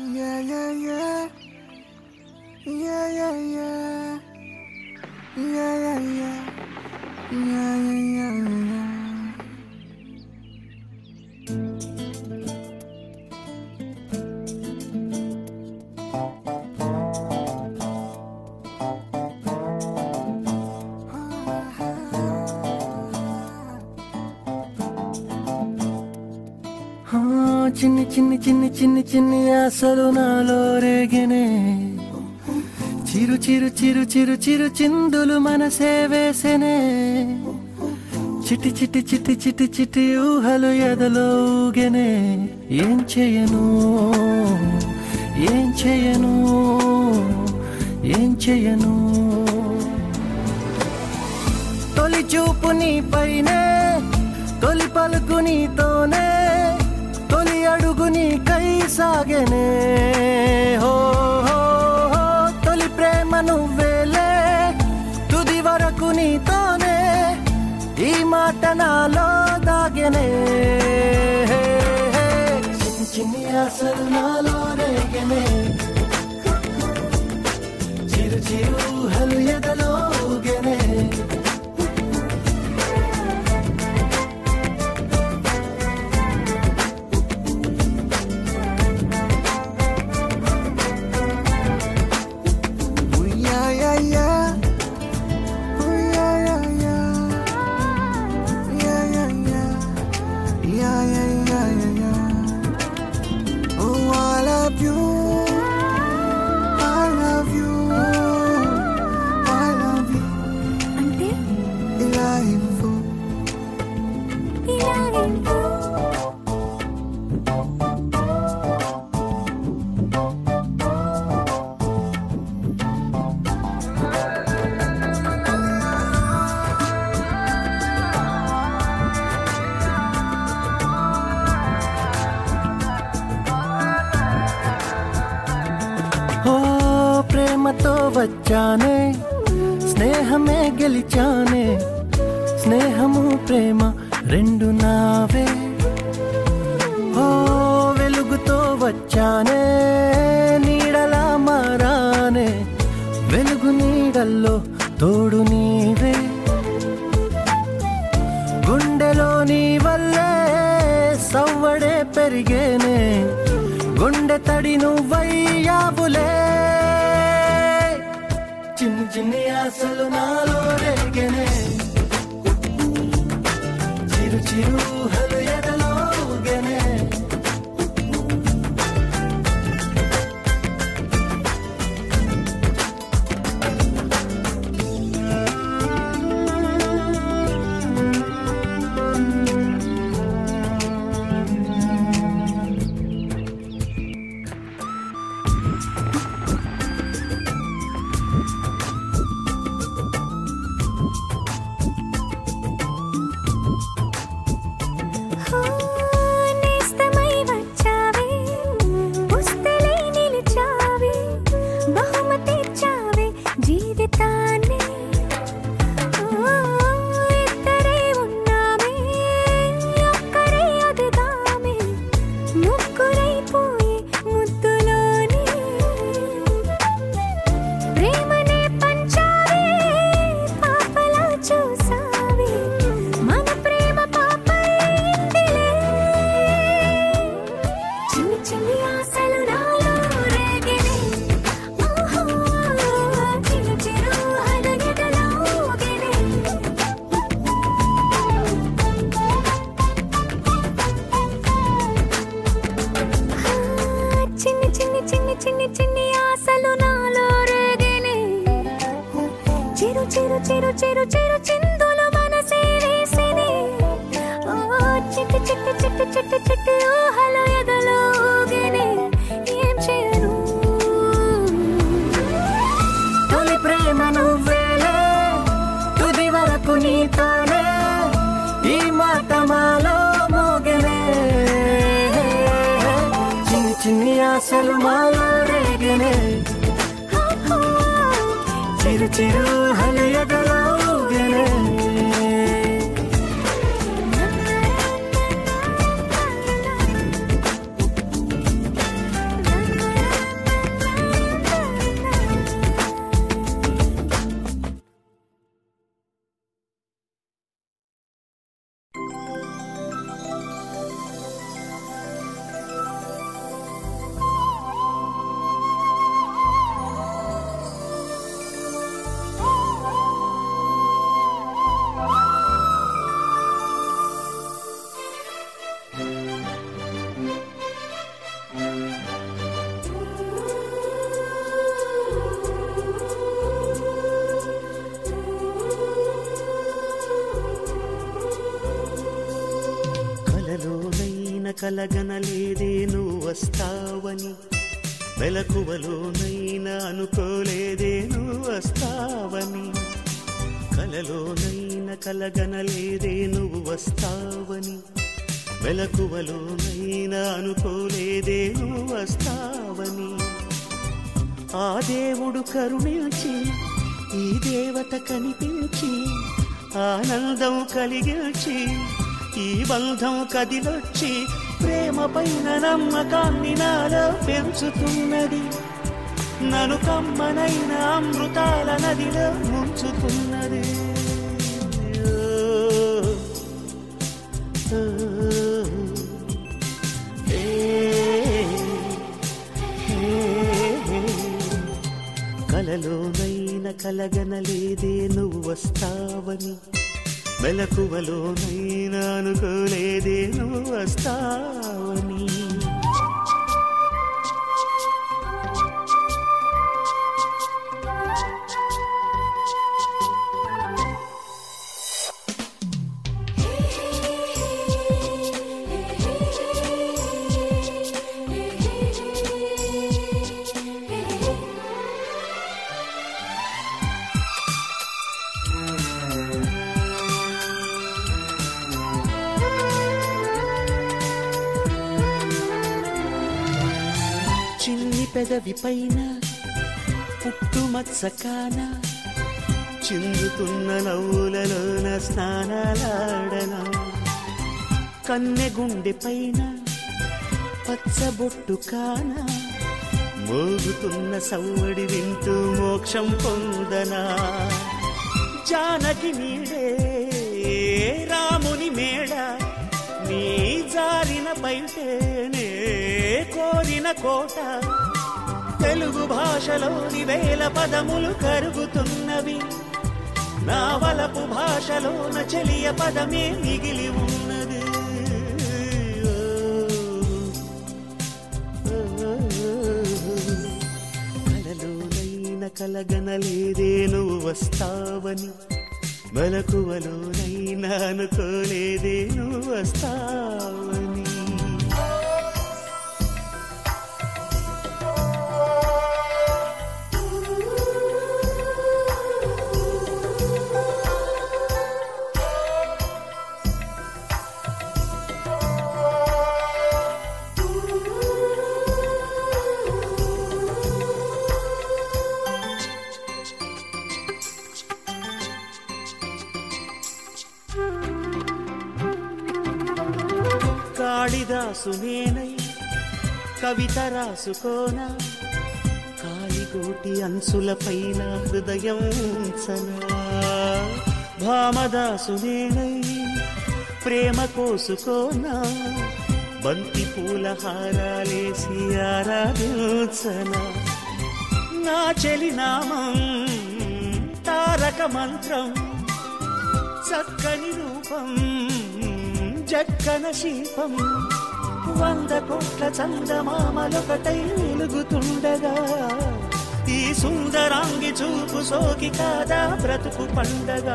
Yeah, yeah, yeah. Yeah, yeah, yeah. Yeah, yeah, yeah. Yeah, yeah, yeah, yeah. ఆ, చిన్ని చిన్ని చిన్ని చిన్ని చిన్ని ఆశలు నాలో రేగనే చిరు చిరు చిరు చిరు చిరు చిందులు మనసే వేసెనే చిటి చిటి చిటి చిటి చిటి ఊహలు ఎదలో ఊగెనే ఏం చేయను ఏం చేయను ఏం చేయను తొలి చూపు నీ పైనే తొలి పలుకు నీతోనే తొలి అడుగు నీ కై సాగెనే హో హో, హో, తొలి ప్రేమ నువ్వేలే తుది వరకు నీతోనే ఈ మాట నాలో దాగెనే హే, హే, చిన్ని చిన్ని ఆశలు నాలో రేగెనే చిరు చిరు హలు ఎదలో ఊగెనే Ooh, yeah, yeah, yeah. Ooh, yeah, yeah, yeah. Yeah, yeah, yeah. Yeah, yeah, yeah, yeah, yeah. Oh, I love you. I love you. I love you. అంటే ఇలా ఇవ్వు ఇలా ఏంటో ఓ ప్రేమతో వచ్చానే స్నేహమే గెలిచానే స్నేహము ప్రేమ రెండు నావే ఓ వెలుగుతో వచ్చానే నీడలా మారానే వెలుగు నీడల్లో తోడు నీవే గుండెలో నీ వల్లే సవ్వడే పెరిగేనే గుండె తడి నువ్వయ్యావులే చిన్ని చిన్ని ఆశలు నాలో రేగెనే చిరు చిరు హలు ఎదలో ఊగెనే నేస్తమై వచ్చావే పుస్తలై నిలిచావే బహుమతి ఇచ్చావే జీవితాన్ని ఓ, ఇద్దరే ఉన్నామే ఒక్కరే అదిగామే ముగ్గురైపోయి ముద్దులోనే ప్రేమనే పంచావే పాపలా చూసావే మన ప్రేమ పాపైందిలే చిన్ని చిన్ని ఆశలు నాలో రేగినే ఓహో చిరు చిరు అలగడలో ఊగినే చిన్ని చిన్ని చిన్ని చిన్ని చిన్ని ఆశలు నాలో రేగినే చిరు చిరు చిరు చిరు చిరు చిందులు మనసే వేసినే ఓ చిట్టి చిట్టి చిట్టి చిట్టి చిట్టి ఊహలు ఎదలో ఊగినే ఏం చేయను తొలి ప్రేమ నువ్వేలే తుది వరకు నీతోనే ఈ మాట మాలో మోగనే చిన్ని చిన్ని ఆశలు మాలో రేగనే చిరు చిరు హలు ఎదలో ఊగెనే. నా కలగనలేదే నువ్వు వస్తావని మెలకువలోనైనా అనుకోలేదే నువ్వు వస్తావని కలలోనైనా కలగనలేదే నువ్వు వస్తావని మెలకువలోనైనా అనుకోలేదే నువ్వు వస్తావని ఆ దేవుడు కరుణించి ఈ దేవత కనిపించి ఆనందం కలిగించి ఈ బంధం కదిలొచ్చి ప్రేమ పైన నమ్మకాన్ని నాలో పెంచుతున్నది నను కమ్మనైన అమృతాల నదిలో ముంచుతున్నది ఓ, ఓ, ఏ, ఏ, కలలోనైన కలగనలేదే నువ్వు వస్తావని మెలకువలోనైనా అనుకోలేదే నువ్వు వస్తావని చిన్ని పెదవి పైన పుట్టుమత్సకాన చిందుతున్న నవ్వులలోన స్నానాలాడనా కన్నె గుండె పైన పచ్చబొట్టు కాన మోగుతున్న సవ్వడి వింటూ మోక్షం పొందనా జానకి నీడే రాముని మేడ నీ జారిన బయటేనే కోరిన కోట తెలుగు భాషలోని వేల పదములు కరుగుతున్నవి నా వలపు భాషలోన చెలియ పదమే మిగిలి ఉన్నది కలలోనైన కలగనలేదే నువ్వు వస్తావని మెలకువలోనైనా అనుకోలేదే నువ్వు వస్తావని కాళిదాసు నేనై కవిత రాసుకోనా కాలిగోటి అంచుల పైన హృదయం ఉంచనా భామదాసు నేనై ప్రేమ కోసుకోనా బంతి పూల హారాలేసి ఆరాధించనా నా చెలి నామం తారక మంత్రం చక్కని రూపం జక్కన శిల్పం వంద కోట్ల చందమామలొకటై వెలుగుతుండగా ఈ సుందరాంగి చూపు సోకి కాదా బ్రతుకు పండగా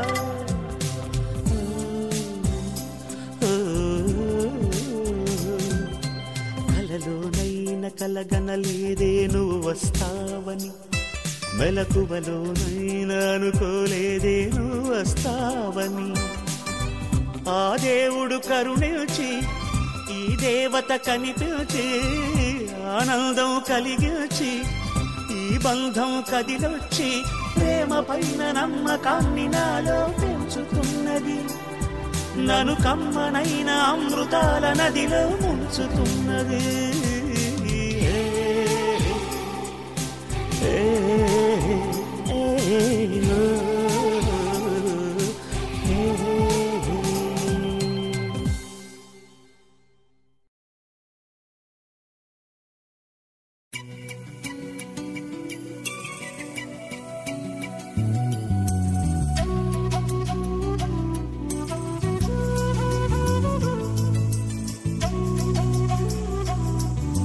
కలలోనైన కలగనలేదే నువ్వు వస్తావని మెలకువలోనైనా అనుకోలేదే నువ్వు వస్తావని ఆ దేవుడు కరుణించి ఈ దేవత కనిపించి ఆనందం కలిగించి ఈ బంధం కదిలొచ్చి ప్రేమ పైన నమ్మకాన్ని నాలో పెంచుతున్నది నను కమ్మనైన అమృతాల నదిలో ముంచుతున్నది ఏ, ఏ, ఏ, ఓ, ఏ, ఏ. ఆ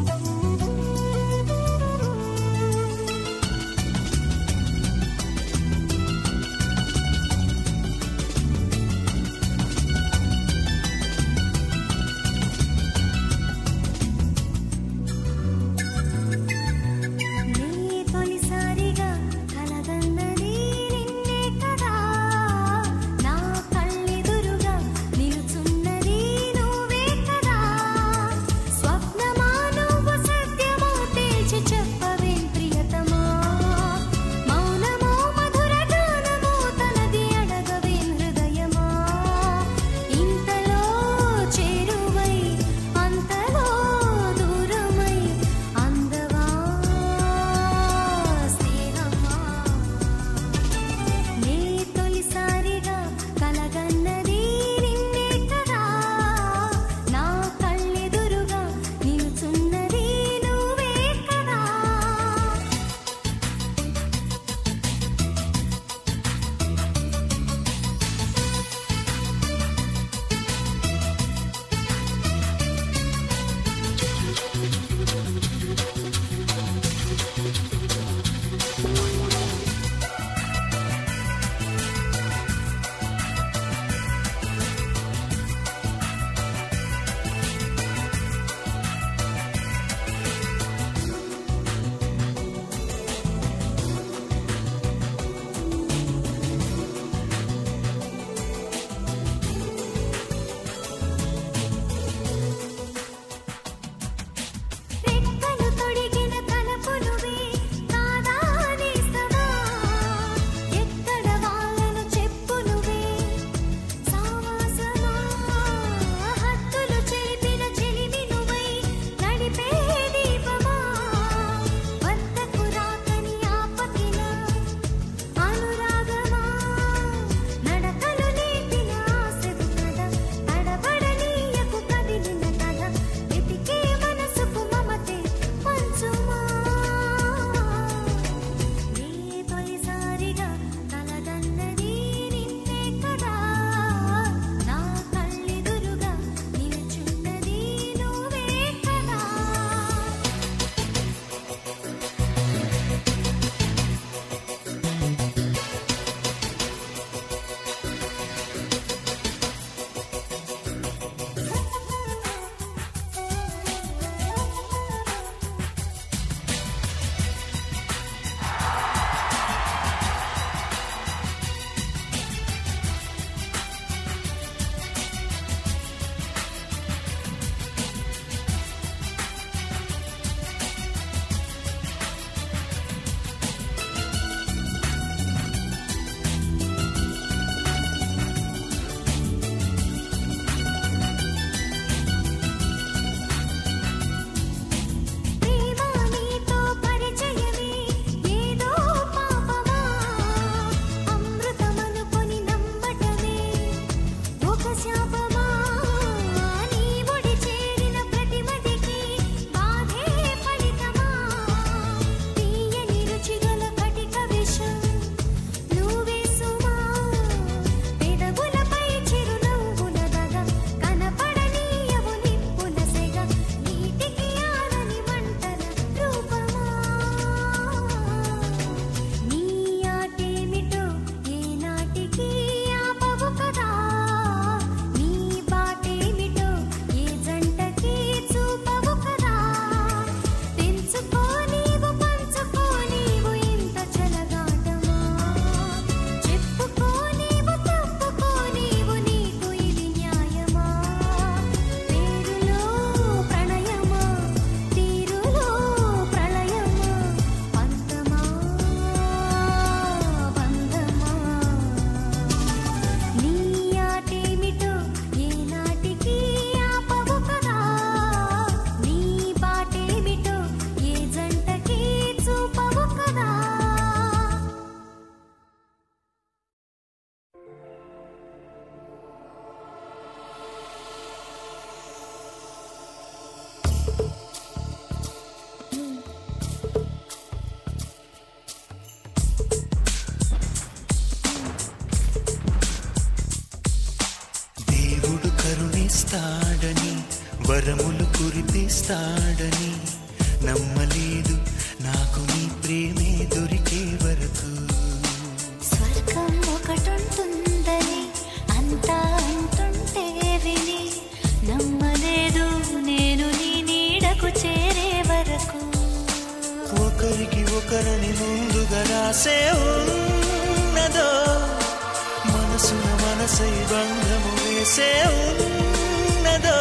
వరములు కురిపిస్తాడని నమ్మలేదు నాకు నీ ప్రేమే దొరికే వరకు స్వర్గం ఒకటుంటుందని అంతా అంటుంటే విని నమ్మలేదు నేను నీ నీడకు చేరే వరకు ఒకరికి ఒకరని ముందుగా రాసే ఉన్నదో మనసున మనసై బంధము వేసే ఉన్నదో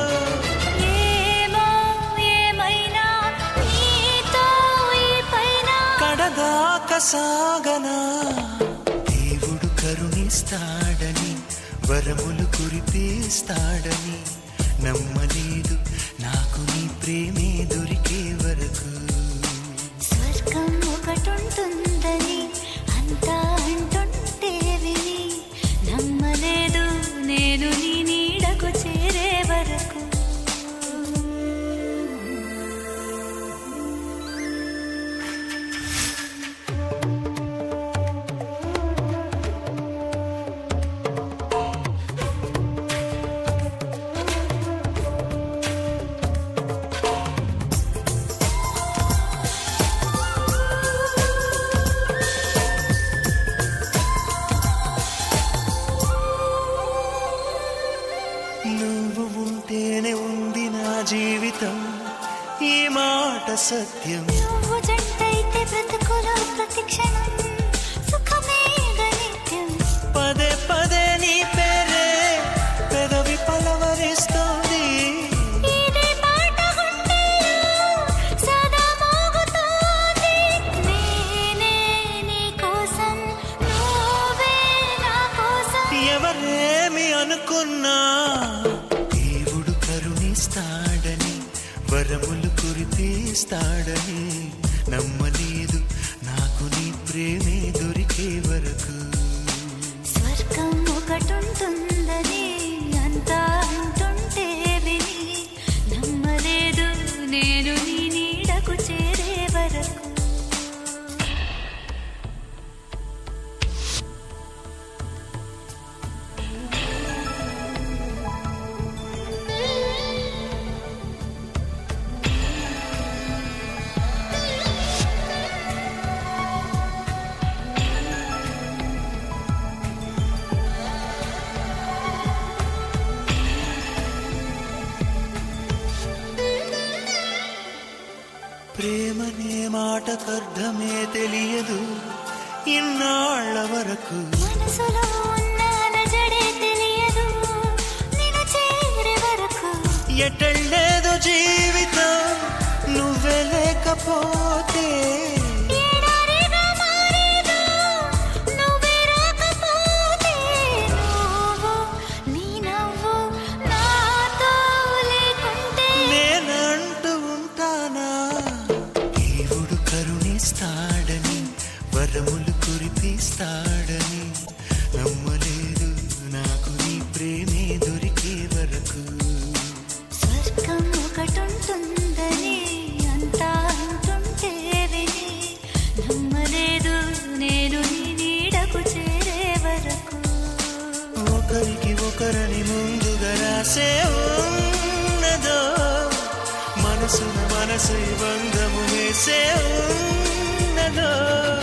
ఏమో ఏమైనా నీతో ఈ పైన కడదాక సాగనా దేవుడు కరుణిస్తాడని వరములు కురిపిస్తాడని నమ్మలేదు నాకు నీ ప్రేమే దొరికే వరకు స్వర్గం ఒకటుంటుందని అంతా అంటుంటే విని నమ్మలేదు నేను నీ నీడకు చేరే వరకు నువ్వు ఉంటేనే ఉంది నా జీవితం ఈ మాట సత్యం నువ్వు జంటైతే బ్రతుకులో ప్రతి క్షణం సుఖమే నిత్యం పదే పదే నీ పేరే పెదవి పలవరిస్తోంది ఇదే పాట గుండెలో సదా మోగుతోంది నేనే నీ కోసం నువ్వే నా కోసం ఎవరేమి అనుకున్నా దేవుడు కరుణిస్తాడని వరములు కురిపిస్తాడని నమ్మలేదు నాకు నీ ప్రేమే దొరికే వరకు స్వర్గం ఒకటుంటుందని అంతా అంటుంటే విని నమ్మలేదు నేను నీ నీడకు చేరే వరకు ప్రేమనే మాటకర్థమే తెలియదు ఇన్నాళ్ల వరకు మనసులో ఉన్న అలజడే తెలియదు నిన్ను చేరే వరకు ఎటళ్ళేదో జీవితం నువ్వే లేకపోతే ఎడారిగా మారేదో నువ్వే రాకపోతే నువ్వు నీ నవ్వు నాతో లేకుంటే నేనంటూ ఉంటానా దేవుడు కరుణిస్తాడని వరములు కురిపిస్తాడని నమ్మలేదు నాకు నీ ప్రేమే దొరికే వరకు స్వర్గం ఒకటుంటుందని అంతా అంటుంటే విని నమ్మలేదు నేను నీ నీడకు చేరే వరకు ఒకరికి ఒకరని ముందుగా రాసే ఉన్నదో మనసున మనసై బంధము వేసే ఉన్నదో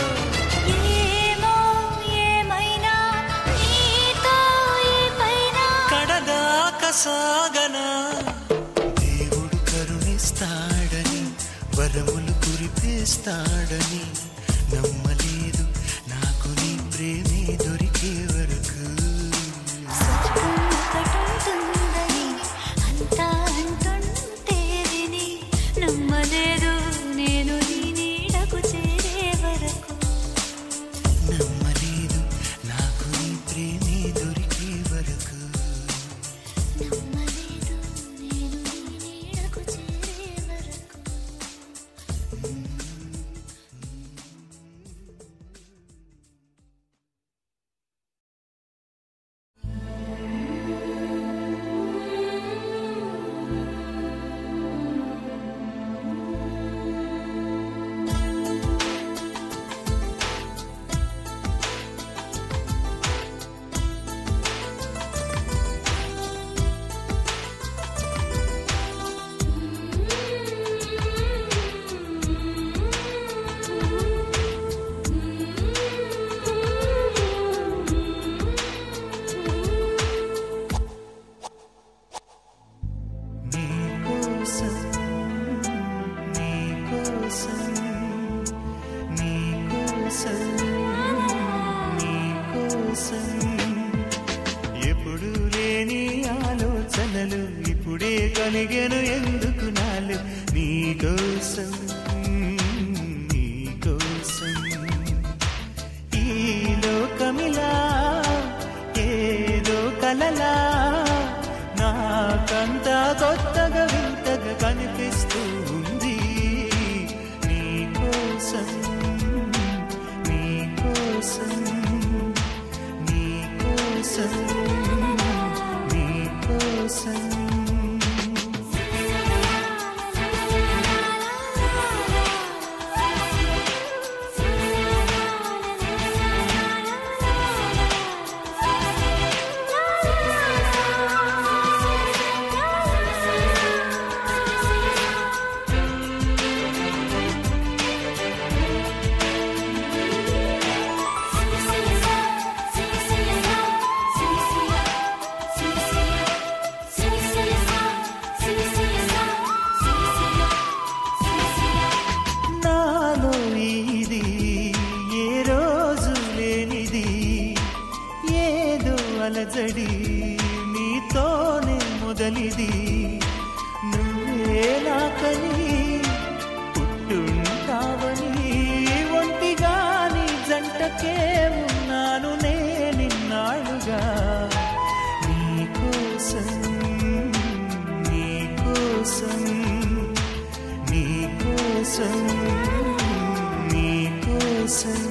ఏమో ఏమైనా నీతో ఈ పైన కడదాక సాగనా దేవుడు కరుణిస్తాడని వరములు కురిపిస్తాడని నమ్మలేదు నాకు నీ ప్రేమే దొరికే వరకు స్వర్గం ఒకటుంటుందని అంతా అంటుంటే విని నమ్మలేదు నేను నీ నీడకు చేరే వరకు నమ్మలేదు నాకు నీ ప్రేమే దొరికే వరకు నమ్మలేదు నేను నీ నీడకు చేరే వరకు కోసం ఎప్పుడు లేని ఆలోచనలు ఇప్పుడే కలిగెను ఎందుకు నాలు నీ కోసం నీ కోసం ఈ లోకమిలా ఏదో కలలా నాకంతా కొత్తగా వింతగా కనిపిస్తూ ఉంది నీ కోసం నీ కోసం నీ కోసం నీ కోసం నాలో ఇది ఏ రోజు లేనిది ఏదో అలజడి నీతోనే మొదలిది నువ్వే నాకని పుట్టుంటావని ఒంటిగాని జంటకే ఉన్నాను నే నిన్నాళ్ళుగా నీకోసం నీకోసం నీకోసం నీకోసం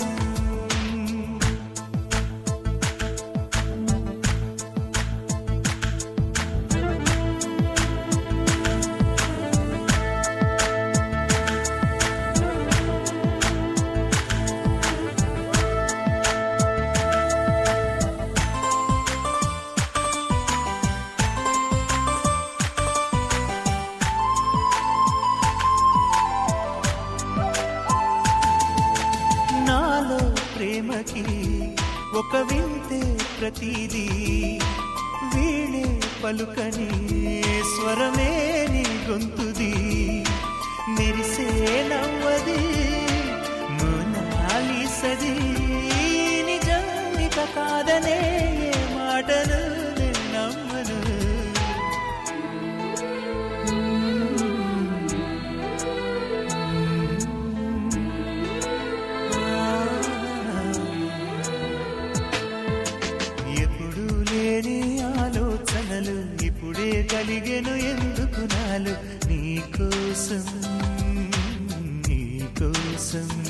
నాలో ప్రేమకి ఒక వింతే ప్రతిదీ వీణే పలుకని స్వరమే నీ గొంతుది మెరిసే నవ్వది మోనాలిసది నిజం ఇక కాదనే ఏ మాటను నేను నమ్మను ఎప్పుడు లేని ఆలోచనలు ఇప్పుడే కలిగెను ఎందుకు నాలు నీకోసం నీకోసం